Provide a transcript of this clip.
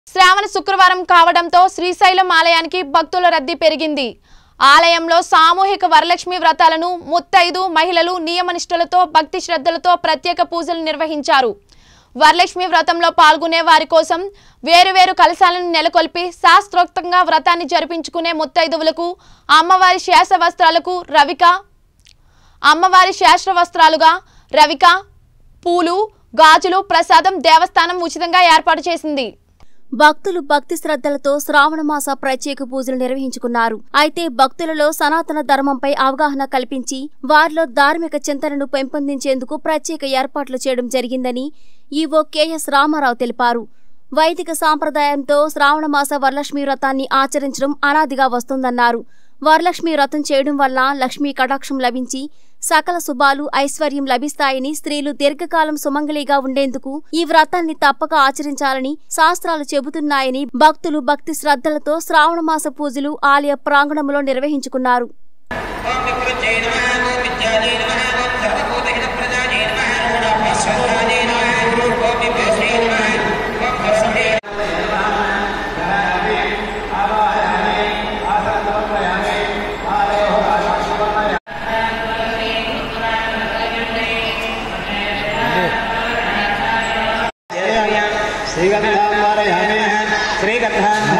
శ్రావణ శుక్రవారం కావడంతో శ్రీశైలం ఆలయానికి భక్తుల రద్దీ పెరిగింది ఆలయంలో సామూహిక వరలక్ష్మి వ్రతాలను ముత్తైదు మహిళలు నియమనిష్టలతో భక్తి శ్రద్ధలతో ప్రత్యేక పూజలు నిర్వహించారు వరలక్ష్మి వ్రతంలో పాల్గొనే వారి కోసం వేరువేరు కలశాలను నెలకొల్పి శాస్త్రోక్తంగా వ్రతాన్ని జరిపించుకునే ముత్తైదువులకు అమ్మవారి శేష వస్త్రాలకు రవిక అమ్మవారి శాస్త్ర వస్త్రాలుగా రవిక పూలు గాజులు ప్రసాదం దేవస్థానం ఉచితంగా ఏర్పాటు చేసింది భక్తులు భక్తి శ్రద్ధలతో శ్రావణ మాస ప్రత్యేక పూజలు నిర్వహించుకున్నారు అయితే భక్తులలో సనాతన ధర్మంపై అవగాహన కల్పించి వారిలో ధార్మిక చింతనను పెంపొందించేందుకు ప్రత్యేక ఏర్పాట్లు చేయడం జరిగిందని ఈవో కెఎస్ రామారావు తెలిపారు వైదిక సాంప్రదాయంతో శ్రావణ మాస వరలక్ష్మి వ్రతాన్ని ఆచరించడం అనాదిగా వస్తుందన్నారు వరలక్ష్మి వ్రతం చేయడం వల్ల లక్ష్మీ కటాక్షం లభించి సకల శుభాలు ఐశ్వర్యం లభిస్తాయని స్త్రీలు దీర్ఘకాలం సుమంగళిగా ఉండేందుకు ఈ వ్రతాన్ని తప్పక ఆచరించాలని శాస్త్రాలు చెబుతున్నాయని భక్తులు భక్తి శ్రద్ధలతో శ్రావణ మాస పూజలు ఆలయ ప్రాంగణంలో నిర్వహించుకున్నారు ఓం వికృత్యై నమః ఓం విద్యాయై నమః ఓం సర్వభూతహిత ప్రజాయై నమః ఓం అస్వస్థాయై నమః ఓం విభూషై నమః ఓం హస్తే శ్రీగంధాం వారయామి శ్రీగంధాం